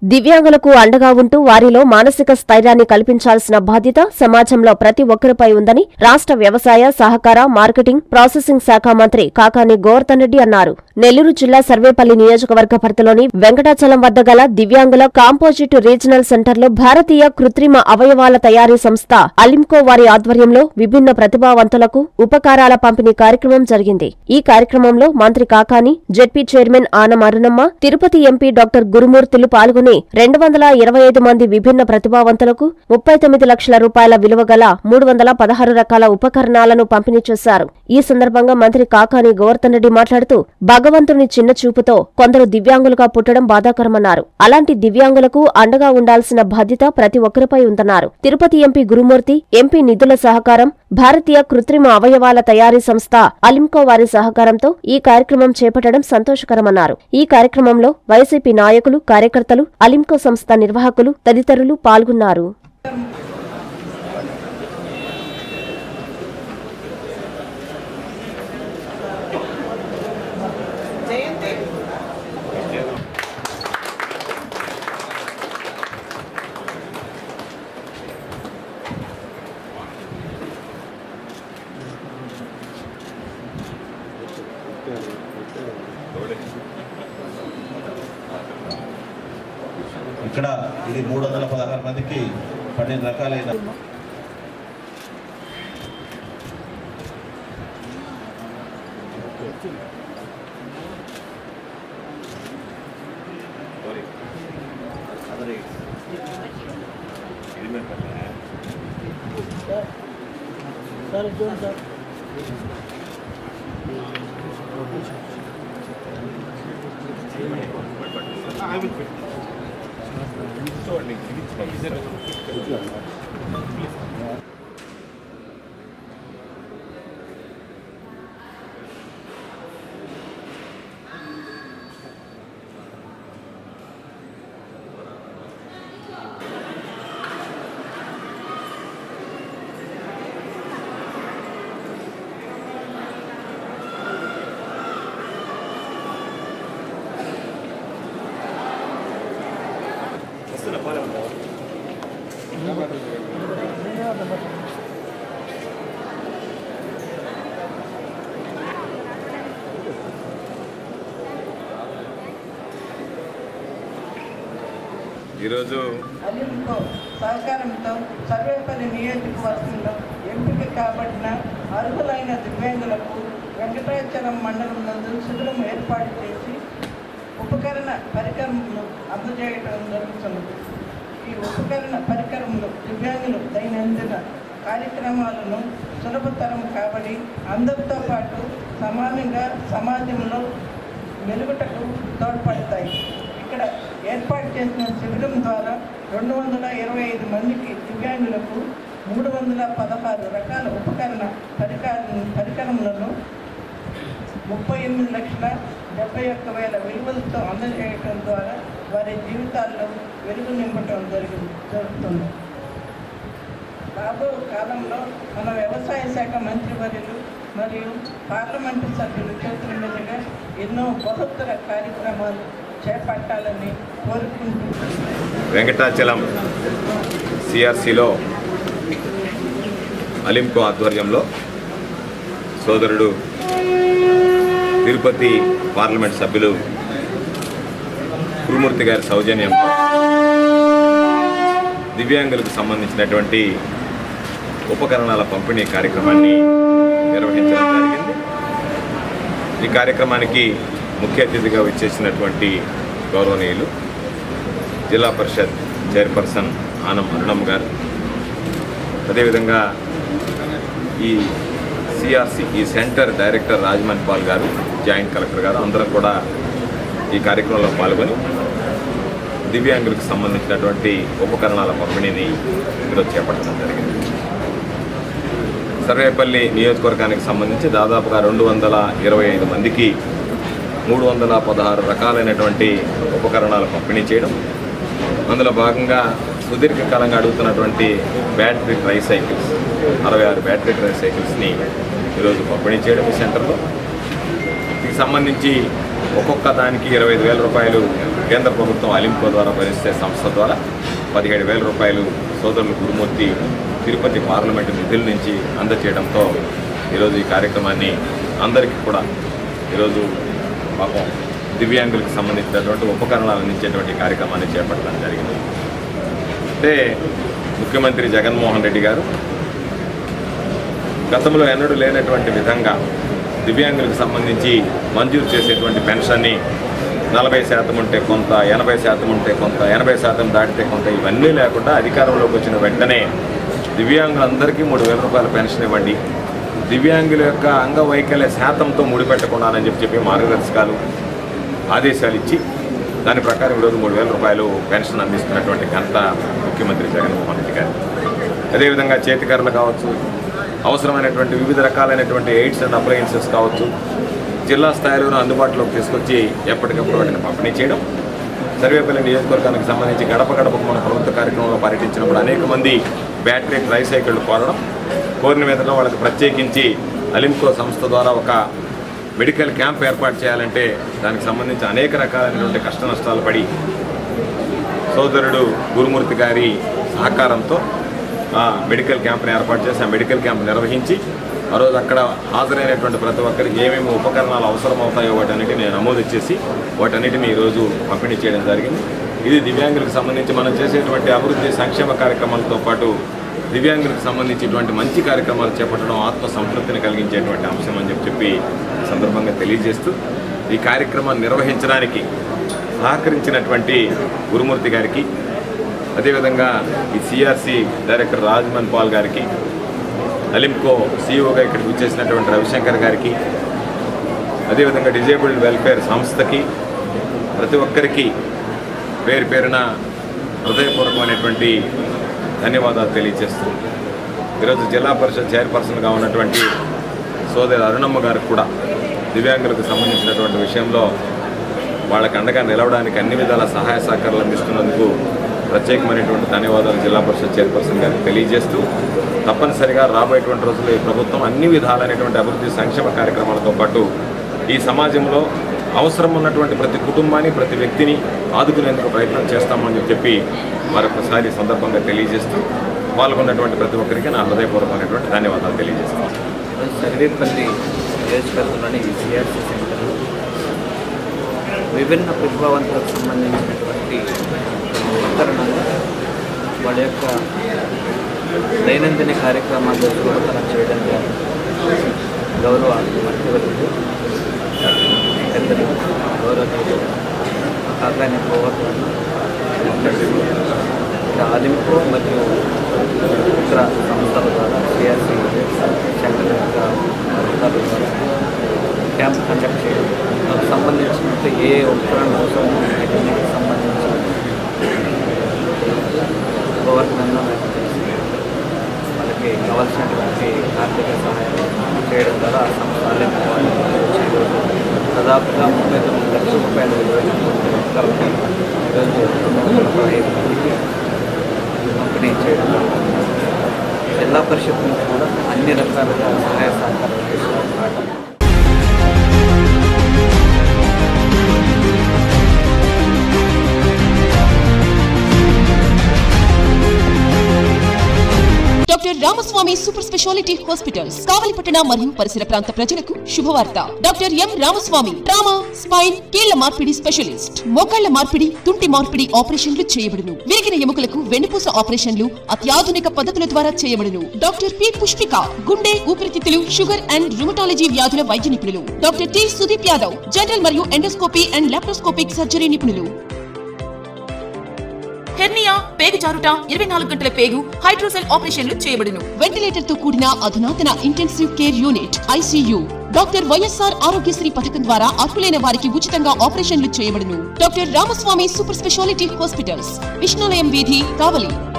దివ్యాంగులకు అండగా ఉంటూ వారిలో మానసిక స్థైర్యాన్ని కల్పించాల్సిన బాధ్యత సమాజంలో ప్రతి ఒక్కరిపై ఉందని రాష్ట్ర వ్యవసాయ సహకార మార్కెటింగ్ ప్రాసెసింగ్ శాఖ మంత్రి కాకాని గోవర్ధన్ రెడ్డి అన్నారు నెల్లూరు జిల్లా సర్వేపల్లి నియోజకవర్గ పరిధిలోని వెంకటాచలం వద్ద గల దివ్యాంగుల కాంపోజిట్ రీజనల్ సెంటర్లో భారతీయ కృత్రిమ అవయవాల తయారీ సంస్థ అలింకో వారి ఆధ్వర్యంలో విభిన్న ప్రతిభావంతులకు ఉపకారాల పంపిణీ కార్యక్రమం జరిగింది ఈ కార్యక్రమంలో మంత్రి Kakani ZP chairman Anam Arunamma Tirupati MP doctor Gurumurthulu పాల్గొని రెండు వందల ఇరవై ఐదు మంది విభిన్న ప్రతిభావంతులకు ముప్పై తొమ్మిది లక్షల రూపాయల విలువ గల మూడు వందల పదహారు రకాల ఉపకరణాలను పంపిణీ చేశారు ఈ సందర్భంగా మంత్రి కాకాని గోవర్ధన్ రెడ్డి మాట్లాడుతూ భగవంతుని చిన్న చూపుతో కొందరు దివ్యాంగులుగా పుట్టడం బాధాకరమన్నారు అలాంటి దివ్యాంగులకు అండగా ఉండాల్సిన బాధ్యత ప్రతి ఒక్కరిపై ఉందన్నారు తిరుపతి ఎంపీ గురుమూర్తి ఎంపీ నిధుల సహకారం భారతీయ కృత్రిమ అవయవాల తయారీ సంస్థ అలింకో వారి సహకారంతో ఈ కార్యక్రమం చేపట్టడం సంతోషకరమన్నారు ఈ కార్యక్రమంలో వైసీపీ నాయకులు కార్యకర్తలు అలింకో సంస్థ నిర్వాహకులు తదితరులు పాల్గొన్నారు ఇక్కడ ఇది మూడు వందల పదహారు మందికి పన్నెండు రకాలైన ఈరోజు అలింకో సహకారంతో సర్వేపల్లి నియోజకవర్గంలో ఎంపిక కాబడిన అర్హులైన దివ్యాంగులకు వెంకటాచలం మండలం నందు శిబిరం ఏర్పాటు చేసి ఉపకరణ పరికరములు అందజేయటం జరుగుతున్నది ఈ ఉపకరణ పరికరములు దివ్యాంగులు దైనందిన కార్యక్రమాలను సులభతరం కాబడి అందరితో పాటు సమానంగా సమాజంలో మెరుగుటకు తోడ్పడతాయి ఇక్కడ ఏర్పాటు చేసిన శిబిరం ద్వారా రెండు వందల ఇరవై ఐదు మందికి దివ్యాంగులకు మూడు వందల పదహారు రకాల ఉపకరణ పరికర పరికరములను ముప్పై ఎనిమిది లక్షల డెబ్బై ఒక్క వేల విలువలతో అందజేయటం ద్వారా వారి జీవితాల్లో వెలుగు నింపటం జరిగింది జరుగుతుంది రాబో కాలంలో మన వ్యవసాయ శాఖ మంత్రివర్యులు మరియు పార్లమెంటు సభ్యులు చేతుల మీదుగా ఎన్నో బహుత్తర కార్యక్రమాలు చేపట్టాలని కోరుకుంటూ వెంకటాచలం సిఆర్సిలో అలింకో ఆధ్వర్యంలో సోదరుడు తిరుపతి పార్లమెంట్ సభ్యులు గురుమూర్తి గారి సౌజన్యం దివ్యాంగులకు సంబంధించినటువంటి ఉపకరణాల పంపిణీ కార్యక్రమాన్ని నిర్వహించడం జరిగింది ఈ కార్యక్రమానికి ముఖ్య అతిథిగా వచ్చేసినటువంటి గౌరవనీయులు జిల్లా పరిషత్ చైర్పర్సన్ ఆనం అరుణమ్మ గారు అదేవిధంగా ఈ సిఆర్సి ఈ center director Rajamani Paul garu joint collector garu అందరం కూడా ఈ కార్యక్రమంలో పాల్గొని దివ్యాంగులకు సంబంధించినటువంటి ఉపకరణాల పంపిణీని ఈరోజు చేపట్టడం జరిగింది సర్వేపల్లి నియోజకవర్గానికి సంబంధించి దాదాపుగా రెండు వందల ఇరవై ఐదు మందికి మూడు వందల పదహారు రకాలైనటువంటి ఉపకరణాలు పంపిణీ చేయడం అందులో భాగంగా సుదీర్ఘకాలంగా అడుగుతున్నటువంటి బ్యాటరీ ట్రై సైకిల్స్ అరవై ఆరు బ్యాటరీ ట్రై సైకిల్స్ని ఈరోజు పంపిణీ చేయడం ఈ సెంటర్లో దీనికి సంబంధించి ఒక్కొక్క దానికి ఇరవై ఐదు వేల రూపాయలు కేంద్ర ప్రభుత్వం అలింకో ద్వారా భరిస్తే సంస్థ ద్వారా పదిహేడు వేల రూపాయలు సోదరులు గురుమూర్తి తిరుపతి పార్లమెంటు నిధుల నుంచి అందచేయడంతో ఈరోజు ఈ కార్యక్రమాన్ని అందరికీ కూడా ఈరోజు పాపం దివ్యాంగులకు సంబంధించినటువంటి ఉపకరణాలు అందించేటువంటి కార్యక్రమాన్ని చేపట్టడం జరిగింది అంటే ముఖ్యమంత్రి జగన్మోహన్ రెడ్డి గారు గతంలో ఎన్నడూ లేనటువంటి విధంగా దివ్యాంగులకు సంబంధించి మంజూరు చేసేటువంటి పెన్షన్ని నలభై శాతం ఉంటే కొంత ఎనభై శాతం ఉంటే కొంత ఎనభై శాతం దాటితే కొంత ఇవన్నీ లేకుండా అధికారంలోకి వచ్చిన వెంటనే దివ్యాంగులందరికీ మూడు వేల రూపాయల పెన్షన్ ఇవ్వండి దివ్యాంగుల యొక్క అంగవైకల్య శాతంతో ముడిపెట్టకుండానని చెప్పి చెప్పి మార్గదర్శకాలు ఆదేశాలు ఇచ్చి దాని ప్రకారం ఈరోజు మూడు వేల రూపాయలు పెన్షన్ అందిస్తున్నటువంటి ఘనత ముఖ్యమంత్రి జగన్మోహన్ రెడ్డి గారు అదేవిధంగా చేతికర్రలు కావచ్చు అవసరమైనటువంటి వివిధ రకాలైనటువంటి ఎయిడ్స్ అండ్ అప్లయన్సెస్ కావచ్చు జిల్లా స్థాయిలోనూ అందుబాటులోకి తీసుకొచ్చి ఎప్పటికప్పుడు వాటిని పంపిణీ చేయడం సర్వేపల్లి నియోజకవర్గానికి సంబంధించి గడప గడపకు మన ప్రభుత్వ కార్యక్రమంలో పర్యటించినప్పుడు అనేక మంది బ్యాటరీ ట్రైసైకిళ్ళు కోరడం కోరిన మీదలో వాళ్ళకి ప్రత్యేకించి అలింకో సంస్థ ద్వారా ఒక మెడికల్ క్యాంప్ ఏర్పాటు చేయాలంటే దానికి సంబంధించి అనేక రకాలైనటువంటి కష్ట నష్టాలు పడి సోదరుడు గురుమూర్తి గారి సహకారంతో ఆ మెడికల్ క్యాంప్ని ఏర్పాటు చేసి ఆ మెడికల్ క్యాంప్ నిర్వహించి ఆ రోజు అక్కడ హాజరైనటువంటి ప్రతి ఒక్కరికి ఏమేమి ఉపకరణాలు అవసరం అవుతాయో వాటన్నిటిని నేను నమోదు చేసి వాటన్నిటిని ఈరోజు పంపిణీ చేయడం జరిగింది ఇది దివ్యాంగులకు సంబంధించి మనం చేసేటువంటి అభివృద్ధి సంక్షేమ కార్యక్రమాలతో పాటు దివ్యాంగులకు సంబంధించినటువంటి మంచి కార్యక్రమాలు చేపట్టడం ఆత్మ సంతృప్తిని కలిగించేటువంటి అంశం అని చెప్పి చెప్పి ఈ సందర్భంగా తెలియజేస్తూ ఈ కార్యక్రమాన్ని నిర్వహించడానికి సహకరించినటువంటి గురుమూర్తి గారికి అదేవిధంగా ఈ సిఆర్సి డైరెక్టర్ రాజ్మన్ పాల్ గారికి అలింకో సీఈఓగా ఇక్కడికి వచ్చేసినటువంటి రవిశంకర్ గారికి అదేవిధంగా డిజేబుల్డ్ వెల్ఫేర్ సంస్థకి ప్రతి ఒక్కరికి పేరు పేరున హృదయపూర్వకమైనటువంటి ధన్యవాదాలు తెలియజేస్తూ ఈరోజు జిల్లా పరిషత్ చైర్పర్సన్గా ఉన్నటువంటి సోదరి అరుణమ్మ గారికి కూడా దివ్యాంగులకు సంబంధించినటువంటి విషయంలో వాళ్ళకి అండగా నిలవడానికి అన్ని విధాల సహాయ సహకారాలు అందిస్తున్నందుకు ప్రత్యేకమైనటువంటి ధన్యవాదాలు జిల్లా పరిషత్ చైర్పర్సన్ గారికి తెలియజేస్తూ తప్పనిసరిగా రాబోయేటువంటి రోజుల్లో ఈ ప్రభుత్వం అన్ని విధాలైనటువంటి అభివృద్ధి సంక్షేమ కార్యక్రమాలతో పాటు ఈ సమాజంలో అవసరం ఉన్నటువంటి ప్రతి కుటుంబాన్ని ప్రతి వ్యక్తిని ఆదుకునేందుకు ప్రయత్నం చేస్తామని చెప్పి మరొకసారి ఈ సందర్భంగా తెలియజేస్తూ పాల్గొన్నటువంటి ప్రతి ఒక్కరికి నా హృదయపూర్వకమైనటువంటి ధన్యవాదాలు తెలియజేస్తాను ఈరోజు సర్వేపల్లి నియోజకవర్గంలోని సిఆర్సీ సెంటర్లో విభిన్న ప్రతిభావంతులకు సంబంధించినటువంటి ఉపకరణాలు వాళ్ళ యొక్క దైనందిన కార్యక్రమాల్లో రూపకల్పన చేయడం ద్వారా గౌరవ మంత్రివర్యులు పెద్దలు గౌరవనీయులు కాకాని గోవర్ధన్ ఇక్కడ ఆలింపు మరియు ఇతర సంస్థల ద్వారా సిఆర్సి సెంటర్ యొక్క అధికారుల ద్వారా క్యాంప్ కండక్ట్ చేయడం దానికి సంబంధించినట్టు ఏ ఉపకరణం కోసం వీటన్నిటికి సంబంధించి గవర్నమెంట్ వాళ్ళకి కావాల్సినటువంటి ఆర్థిక సహాయం చేయడం ద్వారా ఆ సంస్థ ఆలింపు వచ్చి ఈరోజు దాదాపుగా ముప్పై తొమ్మిది లక్షల రూపాయలు విలువైన మొక్కలకి ఈరోజు రెండు వందల పదహైదు మందికి పంపిణీ చేయడం జరుగుతుంది. జిల్లా పరిషత్ నుంచి కూడా అన్ని రకాలుగా సహాయ సహకారాలు చేస్తున్నారు doctor Ramaswamy super speciality hospitals కావలిపట్టణ మరియు పరిసర ప్రాంత ప్రజలకు శుభవార్త doctor M Ramaswamy trauma spine కీళ్ల మార్పిడి స్పెషలిస్ట్ మోకాళ్ల మార్పిడి తుంటి మార్పిడి ఆపరేషన్లు చేయబడును విరిగిన ఎముకలకు వెన్నుపూస ఆపరేషన్లు అత్యాధునిక పద్ధతుల ద్వారా చేయబడును డాక్టర్ పి పుష్పిక గుండె ఊపిరితిత్తులు షుగర్ అండ్ రుమటాలజీ వ్యాధుల వైద్య నిపుణులు doctor T Sudeep Yadav general మరియు ఎండోస్కోపీ అండ్ లాప్రోస్కోపిక్ సర్జరీ నిపుణులు హెర్నియా పేగు జారుట ఇరవై నాలుగు గంటల పేగు హైడ్రోసెల్ ఆపరేషన్లు చేయబడును వెంటిలేటర్ తో కూడిన అధునాతన intensive care unit ICU doctor YSR Aarogyasri పథకం ద్వారా అర్హులైన వారికి ఉచితంగా ఆపరేషన్లు చేయబడును doctor Ramaswamy super speciality hospitals Vishnulayam వీధి కావలి